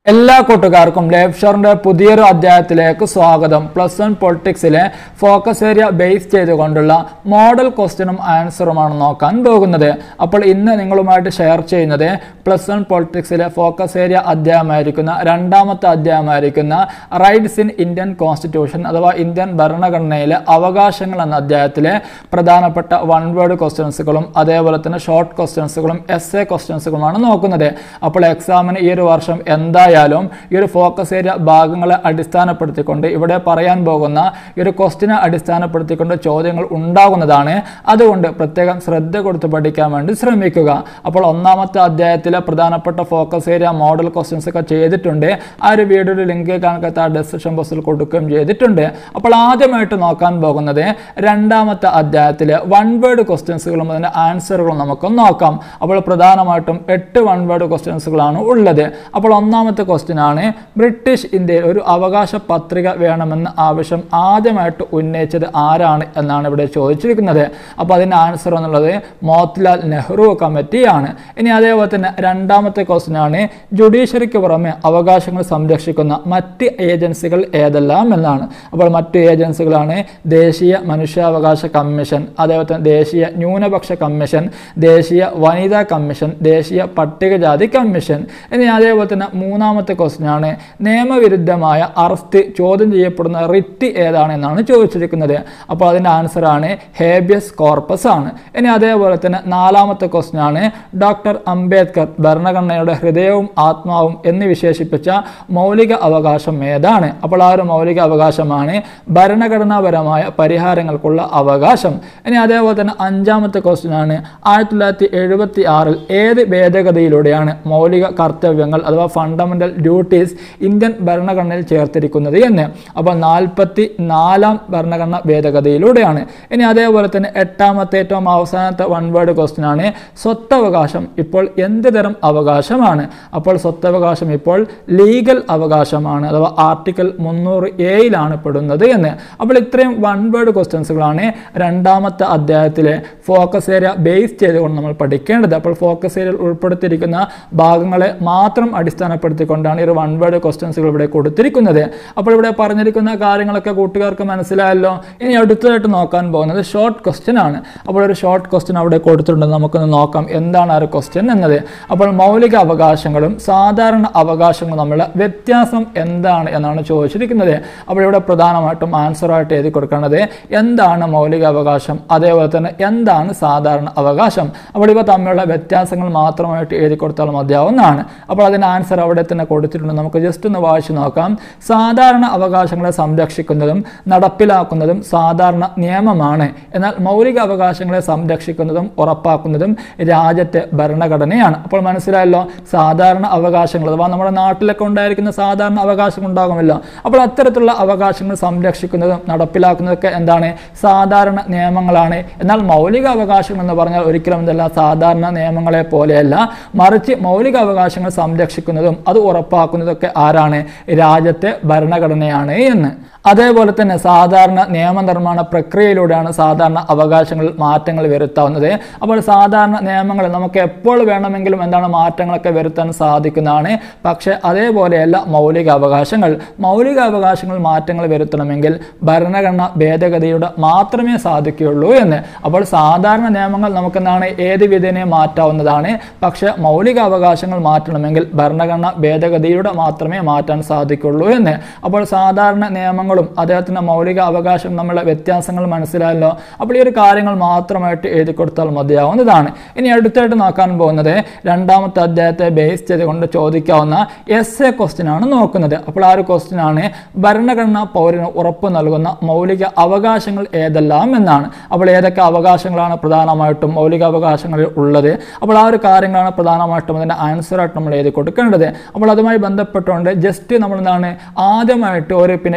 എല്ലാ കൂട്ടുകാർക്കും ലൈഫ് ഷോറിന്റെ പുതിയൊരു അധ്യായത്തിലേക്ക് സ്വാഗതം പ്ലസ് വൺ പൊളിറ്റിക്സിലെ ഫോക്കസ് ഏരിയ ബേസ് ചെയ്തുകൊണ്ടുള്ള മോഡൽ ക്വസ്റ്റ്യനും ആൻസറുമാണ് നോക്കാൻ പോകുന്നത് അപ്പോൾ ഇന്ന് നിങ്ങളുമായിട്ട് ഷെയർ ചെയ്യുന്നത് പ്ലസ് വൺ പൊളിറ്റിക്സിലെ ഫോക്കസ് ഏരിയ അധ്യായമായിരിക്കുന്ന രണ്ടാമത്തെ അധ്യായമായിരിക്കുന്ന റൈറ്റ്സ് ഇൻ ഇന്ത്യൻ കോൺസ്റ്റിറ്റ്യൂഷൻ അഥവാ ഇന്ത്യൻ ഭരണഘടനയിലെ അവകാശങ്ങൾ എന്ന അധ്യായത്തിലെ പ്രധാനപ്പെട്ട വൺ വേർഡ് ക്വസ്റ്റ്യൻസുകളും അതേപോലെ തന്നെ ഷോർട്ട് ക്വസ്റ്റ്യൻസുകളും എസ് എ ക്വസ്റ്റ്യൻസുകളുമാണ് നോക്കുന്നത് അപ്പോൾ എക്സാമിന് ഈ ഒരു വർഷം എന്തായാലും ഈ ഒരു ഫോക്കസ് ഏരിയ ഭാഗങ്ങളെ അടിസ്ഥാനപ്പെടുത്തിക്കൊണ്ട് ഇവിടെ പറയാൻ പോകുന്ന ഈ ഒരു ക്വസ്റ്റിനെ അടിസ്ഥാനപ്പെടുത്തിക്കൊണ്ട് ചോദ്യങ്ങൾ ഉണ്ടാകുന്നതാണ് അതുകൊണ്ട് പ്രത്യേകം ശ്രദ്ധ കൊടുത്ത് പഠിക്കാൻ വേണ്ടി ശ്രമിക്കുക അപ്പോൾ ഒന്നാമത്തെ അധ്യായത്തിലെ പ്രധാനപ്പെട്ട ഫോക്കസ് ഏരിയ മോഡൽ ക്വസ്റ്റ്യൻസ് ഒക്കെ ചെയ്തിട്ടുണ്ട് ആ ഒരു വീഡിയോയുടെ ലിങ്ക് കണക്കത്തെ ആ ഡിസ്ക്രിപ്ഷൻ ബോക്സിൽ കൊടുക്കുകയും ചെയ്തിട്ടുണ്ട് അപ്പോൾ ആദ്യമായിട്ട് നോക്കാൻ പോകുന്നത് രണ്ടാമത്തെ അധ്യായത്തിലെ വൺ വേർഡ് ക്വസ്റ്റ്യൻസുകളും അതിൻ്റെ ആൻസറുകളും നമുക്ക് നോക്കാം അപ്പോൾ പ്രധാനമായിട്ടും എട്ട് വൺ വേർഡ് ക്വസ്റ്റ്യൻസുകളാണ് ഉള്ളത് അപ്പോൾ ഒന്നാമത്തെ ക്വസ്റ്റ്യൻ ആണ് ബ്രിട്ടീഷ് ഇന്ത്യയിൽ ഒരു അവകാശ പത്രിക വേണമെന്ന ആവശ്യം ആദ്യമായിട്ട് ഉന്നയിച്ചത് ആരാണ് എന്നാണ് ഇവിടെ ചോദിച്ചിരിക്കുന്നത് അപ്പോൾ അതിൻ്റെ ആൻസർ എന്നുള്ളത് മോത്തിലാൽ നെഹ്റു കമ്മിറ്റിയാണ് ഇനി അതേപോലെ തന്നെ രണ്ടാമത്തെ ക്വസ്റ്റ്യൻ ആണ് ജുഡീഷ്യറിക്ക് പുറമെ അവകാശങ്ങൾ സംരക്ഷിക്കുന്ന മറ്റ് ഏജൻസികൾ ഏതെല്ലാം എന്നാണ് അപ്പോൾ മറ്റു ഏജൻസികളാണ് ദേശീയ മനുഷ്യാവകാശ കമ്മീഷൻ അതേപോലെ തന്നെ ദേശീയ ന്യൂനപക്ഷ കമ്മീഷൻ ദേശീയ വനിതാ കമ്മീഷൻ ദേശീയ പട്ടികജാതി കമ്മീഷൻ ഇനി അതേപോലെ തന്നെ മൂന്നാമത്തെ ക്വസ്റ്റ്യൻ ആണ് നിയമവിരുദ്ധമായ അറസ്റ്റ് ചോദ്യം ചെയ്യപ്പെടുന്ന റിറ്റ് ഏതാണ് എന്നാണ് ചോദിച്ചിരിക്കുന്നത് അപ്പോൾ അതിൻ്റെ ആൻസർ ആണ് ഹേബിയസ് കോർപ്പസ് ആണ് ഇനി അതേപോലെ തന്നെ നാലാമത്തെ ക്വസ്റ്റ്യൻ ആണ് ഡോക്ടർ അംബേദ്കർ ഭരണഘടനയുടെ ഹൃദയവും ആത്മാവും എന്ന് വിശേഷിപ്പിച്ച മൗലിക അവകാശം ഏതാണ് അപ്പോൾ ആ ഒരു മൗലിക അവകാശമാണ് ഭരണഘടനാപരമായ പരിഹാരങ്ങൾക്കുള്ള അവകാശം ഇനി അതേപോലെ തന്നെ അഞ്ചാമത്തെ ക്വസ്റ്റ്യൻ ആണ് ആയിരത്തി തൊള്ളായിരത്തി എഴുപത്തി ആറിൽ ഏത് ഭേദഗതിയിലൂടെയാണ് മൗലിക കർത്തവ്യങ്ങൾ അഥവാ ഫണ്ടമെന്റൽ ഡ്യൂട്ടീസ് ഇന്ത്യൻ ഭരണഘടനയിൽ ചേർത്തിരിക്കുന്നത് എന്ന് അപ്പോൾ നാൽപ്പത്തി നാലാം ഭരണഘടന ഭേദഗതിയിലൂടെയാണ് ഇനി അതേപോലെ തന്നെ എട്ടാമത്തെ ഏറ്റവും അവസാനത്തെ വൺ വേർഡ് ക്വസ്റ്റ്യൻ ആണ് സ്വത്തവകാശം ഇപ്പോൾ എന്ത് തരം അവകാശമാണ് അപ്പോൾ സ്വത്തവകാശം ഇപ്പോൾ ലീഗൽ അവകാശമാണ് അഥവാ ആർട്ടിക്കിൾ മുന്നൂറ് എയിലാണ് പെടുന്നത് എന്ന് അപ്പോൾ ഇത്രയും വൺ വേർഡ് ക്വസ്റ്റ്യൻസുകളാണ് രണ്ടാമത്തെ അധ്യായത്തിലെ ഫോക്കസ് ഏരിയ ബേസ് ചെയ്തുകൊണ്ട് നമ്മൾ പഠിക്കേണ്ടത് അപ്പോൾ ഫോക്കസ് ഏരിയയിൽ ഉൾപ്പെടുത്തിയിരിക്കുന്ന ഭാഗങ്ങളെ മാത്രം അടിസ്ഥാനപ്പെടുത്തിക്കൊണ്ടാണ് ഈ ഒരു വൺ വേർഡ് ക്വസ്റ്റ്യൻസുകൾ ഇവിടെ കൊടുത്തിരിക്കുന്നത് അപ്പോൾ ഇവിടെ പറഞ്ഞിരിക്കുന്ന കാര്യങ്ങളൊക്കെ കൂട്ടുകാർക്ക് മനസ്സിലായല്ലോ ഇനി അടുത്തതായിട്ട് നോക്കാൻ പോകുന്നത് ഷോർട്ട് ക്വസ്റ്റ്യൻ ആണ് അപ്പോൾ ഒരു ഷോർട്ട് ക്വസ്റ്റ്യൻ അവിടെ കൊടുത്തിട്ടുണ്ട് നമുക്കൊന്ന് നോക്കാം എന്താണ് ആ ഒരു ക്വസ്റ്റ്യൻ എന്നത് അപ്പോൾ മൗലിക അവകാശങ്ങളും സാധാരണ അവകാശങ്ങളും തമ്മിലുള്ള വ്യത്യാസം എന്താണ് എന്നാണ് ചോദിച്ചിരിക്കുന്നത് അപ്പോൾ ഇവിടെ പ്രധാനമായിട്ടും ആൻസർ ആയിട്ട് എഴുതി കൊടുക്കേണ്ടത് എന്താണ് മൗലിക അവകാശം അതേപോലെ തന്നെ എന്താണ് സാധാരണ അവകാശം അപ്പോൾ ഇവ തമ്മിലുള്ള വ്യത്യാസങ്ങൾ മാത്രമായിട്ട് എഴുതി കൊടുത്താൽ മതിയാവുന്നതാണ് അപ്പോൾ അതിന് ആൻസർ അവിടെ തന്നെ കൊടുത്തിട്ടുണ്ട് നമുക്ക് ജസ്റ്റ് ഒന്ന് വായിച്ചു നോക്കാം സാധാരണ അവകാശങ്ങളെ സംരക്ഷിക്കുന്നതും നടപ്പിലാക്കുന്നതും സാധാരണ നിയമമാണ് എന്നാൽ മൗലിക അവകാശങ്ങളെ സംരക്ഷിക്കുന്നതും ഉറപ്പാക്കുന്നതും രാജ്യത്തെ ഭരണഘടനയാണ് അപ്പോൾ മനസ്സിലായല്ലോ സാധാരണ അവകാശങ്ങൾ അഥവാ നമ്മുടെ നാട്ടിലൊക്കെ ഉണ്ടായിരിക്കുന്ന സാധാരണ അവകാശങ്ങൾ ഉണ്ടാകുമല്ലോ അപ്പോൾ അത്തരത്തിലുള്ള അവകാശങ്ങൾ സംരക്ഷിക്കുന്നതും നടപ്പിലാക്കുന്നതൊക്കെ എന്താണ് സാധാരണ നിയമങ്ങളാണ് എന്നാൽ മൗലിക അവകാശങ്ങൾ എന്ന് പറഞ്ഞാൽ ഒരിക്കലും എന്തല്ല സാധാരണ നിയമങ്ങളെ പോലെയല്ല മറിച്ച് മൗലിക അവകാശങ്ങൾ സംരക്ഷിക്കുന്നതും അത് ഉറപ്പാക്കുന്നതൊക്കെ ആരാണ് രാജ്യത്തെ ഭരണഘടനയാണ് എന്ന് അതേപോലെ തന്നെ സാധാരണ നിയമനിർമ്മാണ പ്രക്രിയയിലൂടെയാണ് സാധാരണ അവകാശങ്ങളിൽ മാറ്റങ്ങൾ വരുത്താവുന്നത് അപ്പോൾ സാധാരണ നിയമങ്ങൾ നമുക്ക് എപ്പോൾ വേണമെങ്കിലും എന്താണ് മാറ്റങ്ങളൊക്കെ വരുത്താൻ സാധിക്കുന്നതാണ് പക്ഷേ അതേപോലെയല്ല മൗലിക അവകാശങ്ങൾ മൗലിക അവകാശങ്ങൾ മാറ്റങ്ങൾ വരുത്തണമെങ്കിൽ ഭരണഘടന ഭേദഗതിയുടെ മാത്രമേ സാധിക്കുകയുള്ളൂ എന്ന് അപ്പോൾ സാധാരണ നിയമങ്ങൾ നമുക്ക് എന്താണ് ഏത് വിധേനയും മാറ്റാവുന്നതാണ് പക്ഷേ മൗലിക അവകാശങ്ങൾ മാറ്റണമെങ്കിൽ ഭരണഘടന ഭേദഗതിയുടെ മാത്രമേ മാറ്റാൻ സാധിക്കുള്ളൂ എന്ന് അപ്പോൾ സാധാരണ നിയമങ്ങളും അദ്ദേഹത്തിൻ്റെ മൗലിക അവകാശം നമ്മളുടെ വ്യത്യാസങ്ങൾ മനസ്സിലായല്ലോ അപ്പോൾ ഈ ഒരു കാര്യങ്ങൾ മാത്രമായിട്ട് എഴുതി കൊടുത്താൽ മതിയാവുന്നതാണ് ഇനി അടുത്തായിട്ട് നോക്കാൻ പോകുന്നത് രണ്ടാമത്തെ അധ്യായത്തെ ബേസ് ചെയ്തുകൊണ്ട് ചോദിക്കാവുന്ന എസ് എ ക്വസ്റ്റ്യൻ ആണ് നോക്കുന്നത് അപ്പോൾ ആ ഒരു ക്വസ്റ്റ്യൻ ആണ് ഭരണഘടനാ പൗരന് ഉറപ്പ് നൽകുന്ന മൗലിക അവകാശങ്ങൾ ഏതെല്ലാം എന്നാണ് അപ്പോൾ ഏതൊക്കെ അവകാശങ്ങളാണ് പ്രധാനമായിട്ടും മൗലിക അവകാശങ്ങളിൽ ഉള്ളത് അപ്പോൾ ആ ഒരു കാര്യങ്ങളാണ് പ്രധാനമായിട്ടും അതിൻ്റെ ആൻസറായിട്ട് നമ്മൾ എഴുതി കൊടുക്കേണ്ടത് അപ്പോൾ അതുമായി ബന്ധപ്പെട്ടുകൊണ്ട് ജസ്റ്റ് നമ്മൾ എന്താണ് ആദ്യമായിട്ട് ഒരു പിന്നെ ഇൻട്രൊഡക്ഷൻ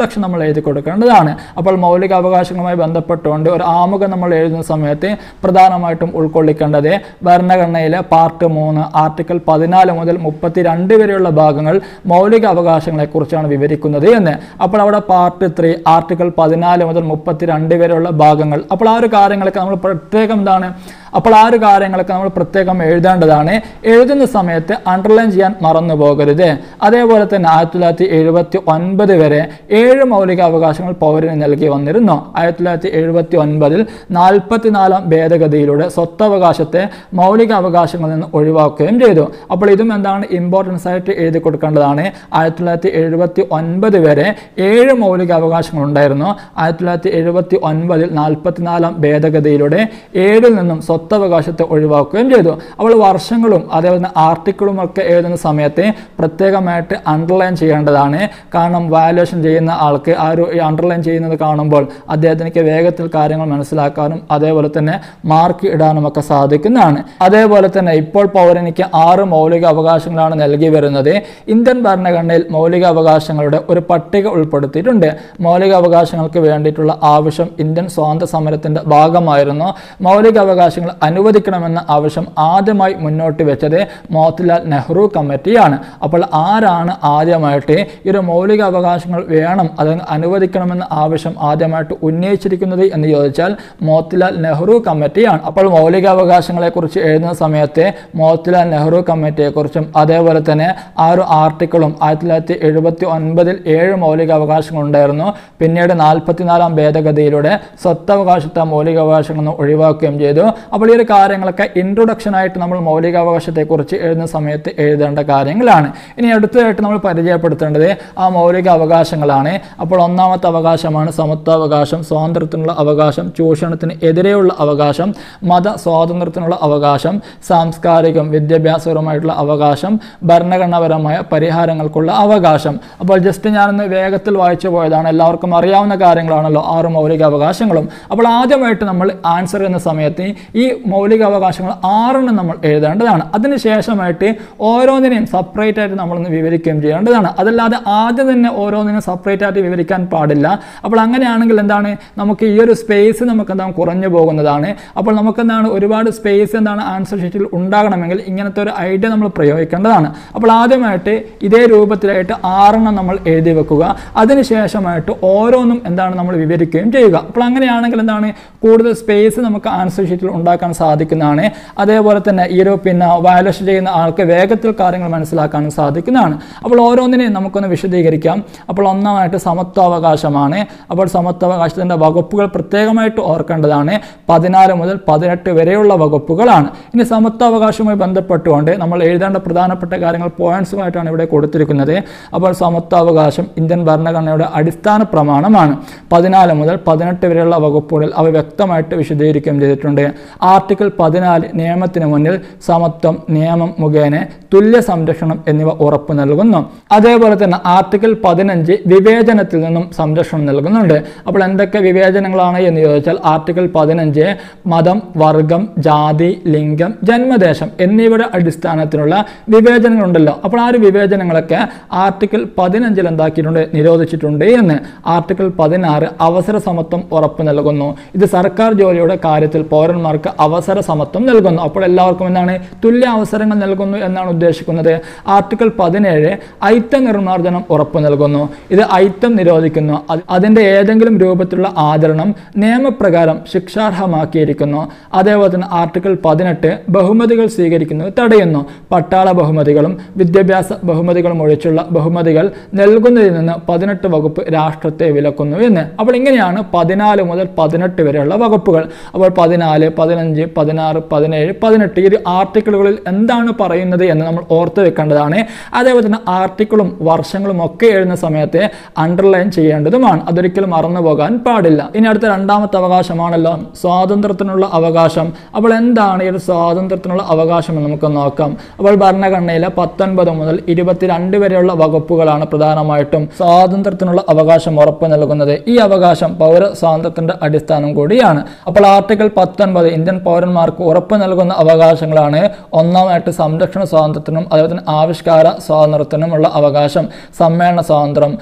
ഇൻട്രൊഡക്ഷൻ നമ്മൾ എഴുതി കൊടുക്കേണ്ടതാണ് അപ്പോൾ മൗലിക അവകാശങ്ങളുമായി ബന്ധപ്പെട്ടുകൊണ്ട് ഒരു ആമുഖം നമ്മൾ എഴുതുന്ന സമയത്ത് പ്രധാനമായിട്ടും ഉൾക്കൊള്ളിക്കേണ്ടത് ഭരണഘടനയിലെ പാർട്ട് മൂന്ന് ആർട്ടിക്കിൾ പതിനാല് മുതൽ മുപ്പത്തിരണ്ട് വരെയുള്ള ഭാഗങ്ങൾ മൗലിക അവകാശങ്ങളെ കുറിച്ചാണ് വിവരിക്കുന്നത് എന്ന് അപ്പോൾ അവിടെ പാർട്ട് ത്രീ ആർട്ടിക്കിൾ പതിനാല് മുതൽ മുപ്പത്തിരണ്ട് വരെയുള്ള ഭാഗങ്ങൾ അപ്പോൾ ആ ഒരു കാര്യങ്ങളൊക്കെ നമ്മൾ പ്രത്യേകം എന്താണ് അപ്പോൾ ആ ഒരു കാര്യങ്ങളൊക്കെ നമ്മൾ പ്രത്യേകം എഴുതേണ്ടതാണ് എഴുതുന്ന സമയത്ത് അണ്ടർലൈൻ ചെയ്യാൻ മറന്നു പോകരുത് അതേപോലെ തന്നെ ആയിരത്തി തൊള്ളായിരത്തി എഴുപത്തി ഒൻപത് വരെ ഏഴ് മൗലിക അവകാശങ്ങൾ പൗരന് നൽകി വന്നിരുന്നു ആയിരത്തി തൊള്ളായിരത്തി എഴുപത്തി ഒൻപതിൽ നാൽപ്പത്തിനാലാം ഭേദഗതിയിലൂടെ സ്വത്തവകാശത്തെ മൗലിക അവകാശങ്ങളിൽ നിന്ന് ഒഴിവാക്കുകയും ചെയ്തു അപ്പോൾ ഇതും എന്താണ് ഇമ്പോർട്ടൻസ് ആയിട്ട് എഴുതി കൊടുക്കേണ്ടതാണ് ആയിരത്തി തൊള്ളായിരത്തി എഴുപത്തി ഒൻപത് വരെ ഏഴ് മൗലിക അവകാശങ്ങൾ ഉണ്ടായിരുന്നു ആയിരത്തി തൊള്ളായിരത്തി എഴുപത്തി ഒൻപതിൽ നാൽപ്പത്തിനാലാം ഭേദഗതിയിലൂടെ ഏഴിൽ നിന്നും സ്വത്തവകാശത്തെ ഒഴിവാക്കുകയും ചെയ്തു അപ്പോൾ വർഷങ്ങളും അതേപോലെ തന്നെ ആർട്ടിക്കിളും ഒക്കെ എഴുതുന്ന സമയത്ത് പ്രത്യേകമായിട്ട് അണ്ടർലൈൻ ചെയ്യേണ്ടതാണ് കാരണം വയലേഷൻ ചെയ്യുന്ന ആൾക്ക് ആ ഒരു അണ്ടർലൈൻ ചെയ്യുന്നത് കാണുമ്പോൾ അദ്ദേഹത്തിനൊക്കെ വേഗത്തിൽ കാര്യങ്ങൾ മനസ്സിലാക്കാനും അതേപോലെ തന്നെ മാർക്ക് ഇടാനും ഒക്കെ സാധിക്കുന്നതാണ് അതേപോലെ തന്നെ ഇപ്പോൾ പൗരനിക്ക് ആറ് മൗലിക അവകാശങ്ങളാണ് നൽകി വരുന്നത് ഇന്ത്യൻ ഭരണഘടനയിൽ മൗലിക അവകാശങ്ങളുടെ ഒരു പട്ടിക ഉൾപ്പെടുത്തിയിട്ടുണ്ട് മൗലിക അവകാശങ്ങൾക്ക് വേണ്ടിയിട്ടുള്ള ആവശ്യം ഇന്ത്യൻ സ്വാതന്ത്ര്യ സമരത്തിന്റെ ഭാഗമായിരുന്നു മൗലിക അവകാശങ്ങൾ അനുവദിക്കണമെന്ന ആവശ്യം ആദ്യമായി മുന്നോട്ട് വെച്ചത് മോത്തിലാൽ നെഹ്റു കമ്മിറ്റിയാണ് അപ്പോൾ ആരാണ് ആദ്യമായിട്ട് ഈ ഒരു മൗലിക അവകാശങ്ങൾ വേണം അത് അനുവദിക്കണമെന്ന ആവശ്യം ആദ്യമായിട്ട് ഉന്നയിച്ചിരിക്കുന്നത് എന്ന് ചോദിച്ചാൽ മോത്തിലാൽ നെഹ്റു കമ്മിറ്റിയാണ് അപ്പോൾ മൗലിക അവകാശങ്ങളെ കുറിച്ച് എഴുതുന്ന സമയത്ത് മോത്തിലാൽ നെഹ്റു കമ്മിറ്റിയെക്കുറിച്ചും അതേപോലെ തന്നെ ആ ഒരു ആർട്ടിക്കിളും ആയിരത്തി തൊള്ളായിരത്തി എഴുപത്തി ഒൻപതിൽ ഏഴ് മൗലിക അവകാശങ്ങൾ ഉണ്ടായിരുന്നു പിന്നീട് നാൽപ്പത്തിനാലാം ഭേദഗതിയിലൂടെ സ്വത്തവകാശത്തെ മൗലിക അവകാശങ്ങൾ നിന്ന് ഒഴിവാക്കുകയും ചെയ്തു അപ്പോൾ ഈ ഒരു കാര്യങ്ങളൊക്കെ ഇൻട്രൊഡക്ഷൻ ആയിട്ട് നമ്മൾ മൗലികാവകാശത്തെക്കുറിച്ച് എഴുതുന്ന സമയത്ത് എഴുതേണ്ട കാര്യങ്ങളാണ് ഇനി അടുത്തതായിട്ട് നമ്മൾ പരിചയപ്പെടുത്തേണ്ടത് ആ മൗലിക അവകാശങ്ങളാണ് അപ്പോൾ ഒന്നാമത്തെ അവകാശമാണ് സമത്വാവകാശം സ്വാതന്ത്ര്യത്തിനുള്ള അവകാശം ചൂഷണത്തിന് എതിരെയുള്ള അവകാശം മത സ്വാതന്ത്ര്യത്തിനുള്ള അവകാശം സാംസ്കാരികം വിദ്യാഭ്യാസപരമായിട്ടുള്ള അവകാശം ഭരണഘടനാപരമായ പരിഹാരങ്ങൾക്കുള്ള അവകാശം അപ്പോൾ ജസ്റ്റ് ഞാനൊന്ന് വേഗത്തിൽ വായിച്ചു പോയതാണ് എല്ലാവർക്കും അറിയാവുന്ന കാര്യങ്ങളാണല്ലോ ആറ് മൗലിക അവകാശങ്ങളും അപ്പോൾ ആദ്യമായിട്ട് നമ്മൾ ആൻസർ എന്ന സമയത്ത് ഈ മൗലിക അവകാശങ്ങൾ ആറെണ്ണം നമ്മൾ എഴുതേണ്ടതാണ് അതിനുശേഷമായിട്ട് ഓരോന്നിനെയും സെപ്പറേറ്റ് ആയിട്ട് നമ്മളൊന്ന് വിവരിക്കുകയും ചെയ്യേണ്ടതാണ് അതല്ലാതെ ആദ്യം തന്നെ ഓരോന്നിനും സെപ്പറേറ്റ് ആയിട്ട് വിവരിക്കാൻ പാടില്ല അപ്പോൾ അങ്ങനെയാണെങ്കിൽ എന്താണ് നമുക്ക് ഈ ഒരു സ്പേസ് നമുക്ക് എന്താണ് കുറഞ്ഞു പോകുന്നതാണ് അപ്പോൾ നമുക്ക് എന്താണ് ഒരുപാട് സ്പേസ് എന്താണ് ആൻസർ ഷീറ്റിൽ ഉണ്ടാകണമെങ്കിൽ ഇങ്ങനത്തെ ഒരു ഐഡിയ നമ്മൾ പ്രയോഗിക്കേണ്ടതാണ് അപ്പോൾ ആദ്യമായിട്ട് ഇതേ രൂപത്തിലായിട്ട് ആറെണ്ണം നമ്മൾ എഴുതി വെക്കുക അതിനുശേഷമായിട്ട് ഓരോന്നും എന്താണ് നമ്മൾ വിവരിക്കുകയും ചെയ്യുക അപ്പോൾ അങ്ങനെയാണെങ്കിൽ എന്താണ് കൂടുതൽ സ്പേസ് നമുക്ക് ആൻസർ ഷീറ്റിൽ ഉണ്ടാക്കാൻ സാധിക്കുന്നതാണ് അതേപോലെ തന്നെ ഈ ഒരു പിന്നെ വയലേഷൻ ചെയ്യുന്ന ആൾക്ക് വേഗത്തിൽ കാര്യങ്ങൾ മനസ്സിലാക്കാനും സാധിക്കുന്നതാണ് അപ്പോൾ ഓരോന്നിനെയും നമുക്കൊന്ന് വിശദീകരിക്കാം അപ്പോൾ ഒന്നാമായിട്ട് സമത്വാവകാശമാണ് അപ്പോൾ സമത്വാവകാശത്തിൻ്റെ വകുപ്പുകൾ പ്രത്യേകമായിട്ട് ഓർക്കേണ്ടതാണ് പതിനാല് മുതൽ പതിനെട്ട് വരെയുള്ള വകുപ്പുകളാണ് ഇനി സമത്വാവകാശവുമായി ബന്ധപ്പെട്ടുകൊണ്ട് നമ്മൾ എഴുതേണ്ട പ്രധാനപ്പെട്ട കാര്യങ്ങൾ പോയിന്റ്സുമായിട്ടാണ് ഇവിടെ കൊടുത്തിരിക്കുന്നത് അപ്പോൾ സമത്വാവകാശം ഇന്ത്യൻ ഭരണഘടനയുടെ അടിസ്ഥാന പ്രമാണമാണ് പതിനാല് മുതൽ പതിനെട്ട് വരെയുള്ള വകുപ്പുകളിൽ അവ വ്യക്തമായിട്ട് വിശദീകരിക്കുകയും ചെയ്തിട്ടുണ്ട് ആർട്ടിക്കിൾ പതിനാല് നിയമത്തിന് മുന്നിൽ സമത്വം നിയമം മുഖേന തുല്യ സംരക്ഷണം എന്നിവ ഉറപ്പു നൽകുന്നു അതേപോലെ തന്നെ ആർട്ടിക്കിൾ പതിനഞ്ച് വിവേചനത്തിൽ നിന്നും സംരക്ഷണം നൽകുന്നുണ്ട് അപ്പോൾ എന്തൊക്കെ വിവേചനങ്ങളാണ് എന്ന് ചോദിച്ചാൽ ആർട്ടിക്കിൾ പതിനഞ്ച് മതം വർഗം ജാതി ലിംഗം ജന്മദേശം എന്നിവയുടെ അടിസ്ഥാനത്തിലുള്ള വിവേചനങ്ങളുണ്ടല്ലോ അപ്പോൾ ആ ഒരു വിവേചനങ്ങളൊക്കെ ആർട്ടിക്കിൾ പതിനഞ്ചിൽ എന്താക്കിയിട്ടുണ്ട് നിരോധിച്ചിട്ടുണ്ട് എന്ന് ആർട്ടിക്കിൾ പതിനാറ് അവസര സമത്വം ഉറപ്പു നൽകുന്നു ഇത് സർക്കാർ ജോലിയുടെ കാര്യത്തിൽ പൗരന്മാർക്ക് അവസര സമത്വം നൽകുന്നു അപ്പോൾ എല്ലാവർക്കും എന്താണ് തുല്യ അവസരങ്ങൾ നൽകുന്നു എന്നാണ് ഉദ്ദേശിക്കുന്നത് ആർട്ടിക്കിൾ പതിനേഴ് ഐറ്റം നിർമ്മാർജ്ജനം ഉറപ്പു നൽകുന്നു ഇത് ഐറ്റം നിരോധിക്കുന്നു അത് അതിന്റെ ഏതെങ്കിലും രൂപത്തിലുള്ള ആചരണം നിയമപ്രകാരം ശിക്ഷാർഹമാക്കിയിരിക്കുന്നു അതേപോലെ തന്നെ ആർട്ടിക്കിൾ പതിനെട്ട് ബഹുമതികൾ സ്വീകരിക്കുന്നത് തടയുന്നു പട്ടാള ബഹുമതികളും വിദ്യാഭ്യാസ ബഹുമതികളും ഒഴിച്ചുള്ള ബഹുമതികൾ നൽകുന്നതിൽ നിന്ന് പതിനെട്ട് വകുപ്പ് രാഷ്ട്രത്തെ വിലക്കുന്നു എന്ന് അപ്പോൾ ഇങ്ങനെയാണ് പതിനാല് മുതൽ പതിനെട്ട് വരെയുള്ള വകുപ്പുകൾ അപ്പോൾ പതിനാല് പതിനഞ്ച് പതിനാറ് പതിനേഴ് പതിനെട്ട് ഈ ഒരു ആർട്ടിക്കിളുകളിൽ എന്താണ് പറയുന്നത് എന്ന് നമ്മൾ ഓർത്ത് വെക്കേണ്ടതാണ് അതേപോലെ തന്നെ ആർട്ടിക്കിളും വർഷങ്ങളും ഒക്കെ എഴുതുന്ന സമയത്ത് അണ്ടർലൈൻ ചെയ്യേണ്ടതുമാണ് അതൊരിക്കലും മറന്നു പോകാൻ പാടില്ല ഇനി അടുത്ത രണ്ടാമത്തെ അവകാശമാണല്ലോ സ്വാതന്ത്ര്യത്തിനുള്ള അവകാശം അപ്പോൾ എന്താണ് ഈ ഒരു സ്വാതന്ത്ര്യത്തിനുള്ള അവകാശം എന്ന് നമുക്ക് നോക്കാം അപ്പോൾ ഭരണഘടനയിലെ പത്തൊൻപത് മുതൽ ഇരുപത്തിരണ്ട് വരെയുള്ള വകുപ്പുകളാണ് പ്രധാനമായിട്ടും സ്വാതന്ത്ര്യത്തിനുള്ള അവകാശം ഉറപ്പു നൽകുന്നത് ഈ അവകാശം പൗര സ്വാതന്ത്ര്യത്തിന്റെ അടിസ്ഥാനം കൂടിയാണ് അപ്പോൾ ആർട്ടിക്കിൾ പത്തൊൻപത് ഇന്ത്യൻ പൗരന്മാർക്ക് ഉറപ്പു നൽകുന്ന അവകാശങ്ങളാണ് ഒന്നാമായിട്ട് സംരക്ഷണ സ്വാതന്ത്ര്യത്തിനും അതുപോലെ തന്നെ ആവിഷ്കാര സ്വാതന്ത്ര്യത്തിനുമുള്ള അവകാശം സമ്മേളന സ്വാതന്ത്ര്യം സംഘടന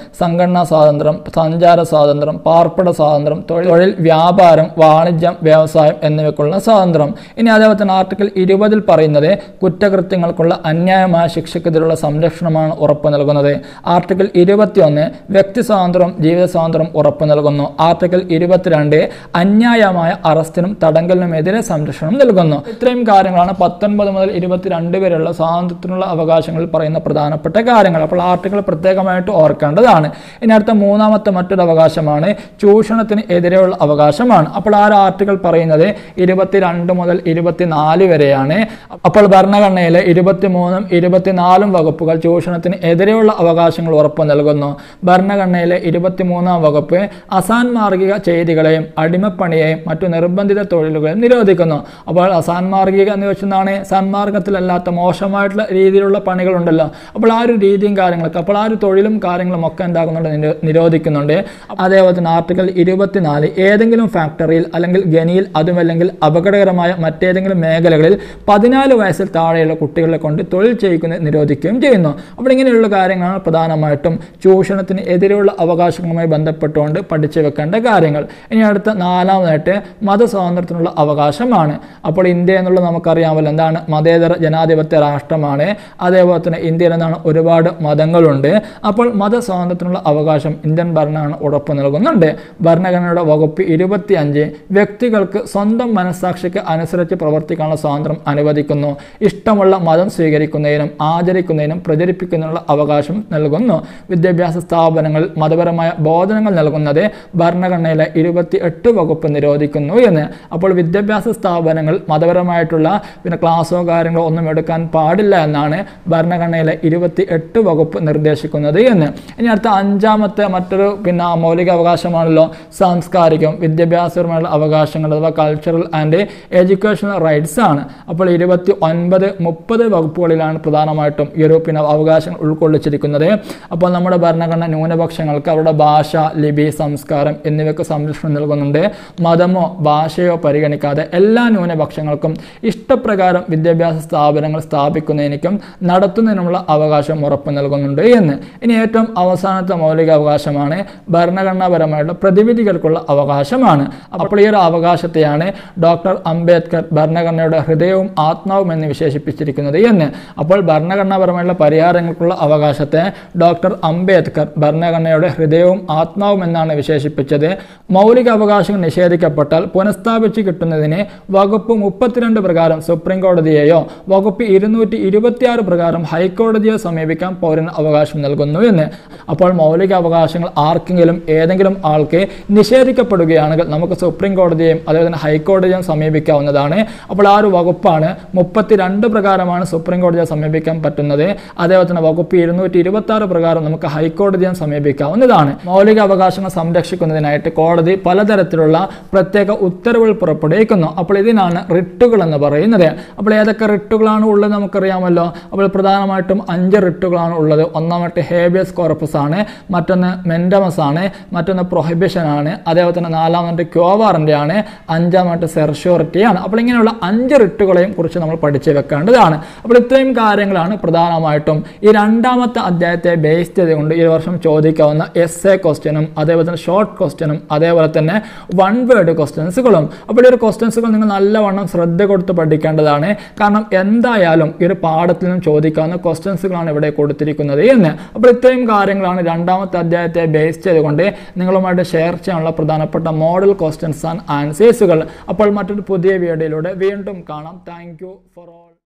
സംഘടനാ സ്വാതന്ത്ര്യം സഞ്ചാര സ്വാതന്ത്ര്യം പാർപ്പിട സ്വാതന്ത്ര്യം തൊഴിൽ തൊഴിൽ വ്യാപാരം വാണിജ്യം വ്യവസായം എന്നിവയ്ക്കുള്ള സ്വാതന്ത്ര്യം ഇനി അതേപോലെ തന്നെ ആർട്ടിക്കിൾ ഇരുപതിൽ പറയുന്നത് കുറ്റകൃത്യങ്ങൾക്കുള്ള അന്യായമായ ശിക്ഷയ്ക്കെതിരെയുള്ള സംരക്ഷണമാണ് ഉറപ്പ് നൽകുന്നത് ആർട്ടിക്കിൾ ഇരുപത്തിയൊന്ന് വ്യക്തി സ്വാതന്ത്ര്യം ജീവിത സ്വാതന്ത്ര്യം ഉറപ്പ് നൽകുന്നു ആർട്ടിക്കിൾ ഇരുപത്തിരണ്ട് അന്യായമായ അറസ്റ്റിനും തടങ്കലിനുമെതിരെ സംരക്ഷണം നൽകുന്നു ഇത്രയും കാര്യങ്ങളാണ് പത്തൊൻപത് മുതൽ ഇരുപത്തിരണ്ട് വരെയുള്ള സ്വാതന്ത്ര്യത്തിനുള്ള അവകാശങ്ങളിൽ പറയുന്ന പ്രധാനപ്പെട്ട കാര്യങ്ങൾ അപ്പോൾ ആർട്ടിക്കിൾ പ്രത്യേകമായിട്ട് ഓർക്കേണ്ടതാണ് ഇനി അടുത്ത മൂന്നാമത്തെ മറ്റൊരു അവകാശമാണ് ചൂഷണത്തിന് എതിരെയുള്ള അവകാശമാണ് അപ്പോൾ ആ ഒരു ആർട്ടിക്കിൾ പറയുന്നത് ഇരുപത്തിരണ്ട് മുതൽ ഇരുപത്തിനാല് വരെയാണ് അപ്പോൾ ഭരണഘടനയിലെ ഇരുപത്തിമൂന്നും ഇരുപത്തിനാലും വകുപ്പുകൾ ചൂഷണത്തിന് എതിരെയുള്ള അവകാശങ്ങൾ ഉറപ്പു നൽകുന്നു ഭരണഘടനയിലെ ഇരുപത്തിമൂന്നാം വകുപ്പ് അസാൻമാർഗിക ചെയ്തികളെയും അടിമപ്പണിയെയും മറ്റു നിർബന്ധിത തൊഴിലുകളെയും നിരോധിക്കുന്നു അപ്പോൾ അസാൻമാർഗിക എന്ന് വെച്ചെന്താണ് സന്മാർഗത്തിലല്ലാത്ത മോശമായിട്ടുള്ള രീതിയിലുള്ള പണികളുണ്ടല്ലോ അപ്പോൾ ആ ഒരു രീതിയും കാര്യങ്ങളൊക്കെ അപ്പോൾ ആ ഒരു തൊഴിലും കാര്യങ്ങളും ഒക്കെ എന്താകുന്നുണ്ട് നിരോ- നിരോധിക്കുന്നുണ്ട് അതേപോലെ തന്നെ ആർട്ടിക്കിൾ ഇരുപത്തിനാല് ഏതെങ്കിലും ഫാക്ടറിയിൽ അല്ലെങ്കിൽ ഖനിയിൽ അതുമല്ലെങ്കിൽ അപകടകരമായ മറ്റേതെങ്കിലും മേഖലകളിൽ പതിനാല് വയസ്സിൽ താഴെയുള്ള കുട്ടികളെ കൊണ്ട് തൊഴിൽ ചെയ്യിക്കുന്നത് നിരോധിക്കുകയും ചെയ്യുന്നു അപ്പോൾ ഇങ്ങനെയുള്ള കാര്യങ്ങളാണ് പ്രധാനമായിട്ടും ചൂഷണത്തിന് എതിരെയുള്ള അവകാശങ്ങളുമായി ബന്ധപ്പെട്ടുകൊണ്ട് പഠിച്ചു വെക്കേണ്ട കാര്യങ്ങൾ ഇനി അടുത്ത നാലാമതായിട്ട് മതസ്വാതന്ത്ര്യത്തിനുള്ള അവകാശമാണ് അപ്പോൾ ഇന്ത്യ എന്നുള്ളത് നമുക്കറിയാമല്ലോ എന്താണ് മതേതര ജനാധിപത്യ രാഷ്ട്രമാണ് അതേപോലെ തന്നെ ഇന്ത്യയിൽ എന്താണ് ഒരുപാട് മതങ്ങളുണ്ട് അപ്പോൾ മതസ്വാതന്ത്ര്യത്തിനുള്ള അവകാശം ഇന്ത്യൻ ഭരണഘടന ഉറപ്പ് നൽകുന്നുണ്ട് ഭരണഘടനയുടെ വകുപ്പ് ഇരുപത്തി അഞ്ച് വ്യക്തികൾക്ക് സ്വന്തം മനസ്സാക്ഷിക്ക് അനുസരിച്ച് പ്രവർത്തിക്കാനുള്ള സ്വാതന്ത്ര്യം അനുവദിക്കുന്നു ഇഷ്ടമുള്ള മതം സ്വീകരിക്കുന്നതിനും ആചരിക്കുന്നതിനും പ്രചരിപ്പിക്കുന്നതിനുള്ള അവകാശം നൽകുന്നു വിദ്യാഭ്യാസ സ്ഥാപനങ്ങളിൽ മതപരമായ ബോധനങ്ങൾ നൽകുന്നത് ഭരണഘടനയിലെ ഇരുപത്തി എട്ട് വകുപ്പ് നിരോധിക്കുന്നു എന്ന് അപ്പോൾ വിദ്യാഭ്യാസ സ്ഥാപനങ്ങൾ മതപരമായിട്ടുള്ള പിന്നെ ക്ലാസ്സോ കാര്യങ്ങളോ ഒന്നും എടുക്കാൻ പാടില്ല എന്നാണ് ഭരണഘടനയിലെ ഇരുപത്തി എട്ട് വകുപ്പ് നിർദ്ദേശിക്കുന്നത് എന്ന് ഇനി അടുത്ത അഞ്ചാമത്തെ മറ്റൊരു പിന്നെ മൗലിക അവകാശമാണല്ലോ സാംസ്കാരികം വിദ്യാഭ്യാസപരമായുള്ള അവകാശങ്ങൾ അഥവാ കൾച്ചറൽ ആൻഡ് എഡ്യൂക്കേഷണൽ റൈറ്റ്സ് ആണ് അപ്പോൾ ഇരുപത്തി ഒൻപത് മുപ്പത് വകുപ്പുകളിലാണ് പ്രധാനമായിട്ടും ഈ ഒരു പിന്നെ അവകാശങ്ങൾ ഉൾക്കൊള്ളിച്ചിരിക്കുന്നത് അപ്പോൾ നമ്മുടെ ഭരണഘടന ന്യൂനപക്ഷങ്ങൾക്ക് അവരുടെ ഭാഷ ലിപി സംസ്കാരം എന്നിവയ്ക്ക് സംരക്ഷണം നൽകുന്നുണ്ട് മതമോ ഭാഷയോ പരിഗണിക്കാതെ എല്ലാ ന്യൂനപക്ഷങ്ങൾക്കും ഇഷ്ടപ്രകാരം വിദ്യാഭ്യാസ സ്ഥാപനങ്ങൾ സ്ഥാപിക്കുന്നതിനും നടത്തുന്നതിനുമുള്ള അവകാശം ഉറപ്പു നൽകുന്നുണ്ട് എന്ന് ഇനി ഏറ്റവും അവസാനത്തെ മൗലിക അവകാശമാണ് ഭരണഘടനാപരമായിട്ടുള്ള പ്രതിവിധികൾക്കുള്ള അവകാശമാണ് അപ്പോൾ ഈ ഒരു അവകാശത്തെയാണ് ഡോക്ടർ അംബേദ്കർ ഭരണഘടനയുടെ ഹൃദയവും ആത്മാവും എന്ന് വിശേഷിപ്പിച്ചിരിക്കുന്നത് എന്ന് അപ്പോൾ ഭരണഘടനാപരമായിട്ടുള്ള പരിഹാരങ്ങൾക്കുള്ള അവകാശത്തെ ഡോക്ടർ അംബേദ്കർ ഭരണഘടനയുടെ ഹൃദയവും ആത്മാവും എന്നാണ് വിശേഷിപ്പിച്ചത് മൗലിക അവകാശങ്ങൾ നിഷേധിക്കപ്പെട്ടാൽ പുനഃസ്ഥാപിച്ച് കിട്ടുന്നതിന് വകുപ്പ് മുപ്പത്തിരണ്ട് പ്രകാരം സുപ്രീം കോടതിയെയോ വകുപ്പ് ഇരുന്നൂറ്റി ഇരുപത്തിയാറ് പ്രകാരം ഹൈക്കോടതിയെ സമീപിക്കാൻ പൗരന് അവകാശം നൽകുന്നു എന്ന് അപ്പോൾ മൗലിക അവകാശങ്ങൾ ആർക്കെങ്കിലും ഏതെങ്കിലും ആൾക്ക് നിഷേധിക്കപ്പെടുകയാണെങ്കിൽ നമുക്ക് സുപ്രീം കോടതിയെയും അതുപോലെ തന്നെ ഹൈക്കോടതിയെയും സമീപിക്കാവുന്നതാണ് അപ്പോൾ ആ ഒരു വകുപ്പാണ് മുപ്പത്തിരണ്ട് പ്രകാരമാണ് സുപ്രീം കോടതിയെ സമീപിക്കാൻ പറ്റുന്നത് അതേപോലെ തന്നെ വകുപ്പ് ഇരുന്നൂറ്റി ഇരുപത്തി ആറ് പ്രകാരം നമുക്ക് ഹൈക്കോടതിയെ സമീപിക്കാവുന്നതാണ് മൗലിക അവകാശങ്ങൾ സംരക്ഷിക്കുന്നതിനായിട്ട് കോടതി പലതരത്തിലുള്ള പ്രത്യേക ഉത്തരവുകൾ പുറപ്പെടുവിക്കുന്നു അപ്പോൾ ഇതിനാണ് റിട്ടുകൾ എന്ന് പറയുന്നത് അപ്പോൾ ഏതൊക്കെ റിട്ടുകളാണ് ഉള്ളത് നമുക്കറിയാമല്ലോ അപ്പോൾ പ്രധാനമായിട്ടും അഞ്ച് റിട്ടുകളാണ് ഉള്ളത് ഒന്നാമത്തെ ഹേബിയസ് കോർപ്പസ് ആണ് മറ്റൊന്ന് മെൻഡമസ് ആണ് മറ്റൊന്ന് പ്രൊഹിബിഷൻ ആണ് അതേപോലെ തന്നെ നാലാമത്തെ ക്യോവാറിൻ്റെ ആണ് അഞ്ചാമത്തെ സെർഷ്യോറിറ്റി ആണ് അപ്പോൾ ഇങ്ങനെയുള്ള അഞ്ച് റിട്ടുകളെയും കുറിച്ച് നമ്മൾ പഠിച്ചു വെക്കേണ്ടതാണ് അപ്പോൾ ഇത്രയും കാര്യങ്ങളാണ് പ്രധാനമായിട്ടും ഈ രണ്ടാമത്തെ അധ്യായത്തെ ബേസ് ചെയ്തുകൊണ്ട് ഈ വർഷം ചോദിക്കാവുന്ന എസ് എ ക്വസ്റ്റ്യനും അതേപോലെ തന്നെ ഷോർട്ട് ക്വസ്റ്റ്യനും അതേപോലെ തന്നെ വൺ വേർഡ് ക്വസ്റ്റ്യൻസുകളും അപ്പോൾ ഈ ഒരു ക്വസ്റ്റ്യൻസുകൾ നിങ്ങൾ നല്ലവണ്ണം ശ്രദ്ധ കൊടുത്ത് പഠിക്കേണ്ടതാണ് കാരണം എന്തായാലും ഈ ഒരു പാഠത്തിൽ നിന്നും ചോദിക്കാവുന്ന ക്വസ്റ്റ്യൻസുകളാണ് ഇവിടെ കൊടുത്തിരിക്കുന്നത് എന്ന് അപ്പോൾ ഇത്രയും കാര്യങ്ങളാണ് രണ്ടാമത്തെ അധ്യായത്തെ ബേസ് ചെയ്തുകൊണ്ട് നിങ്ങളുമായിട്ട് ഷെയർ ചെയ്യാനുള്ള പ്രധാനപ്പെട്ട മോഡൽ ക്വസ്റ്റ്യൻസ് ആൻഡ് ആൻസേഴ്സുകൾ അപ്പോൾ മറ്റൊരു പുതിയ വീഡിയോയിലൂടെ വീണ്ടും കാണാം താങ്ക് യു ഫോർ ഓൾ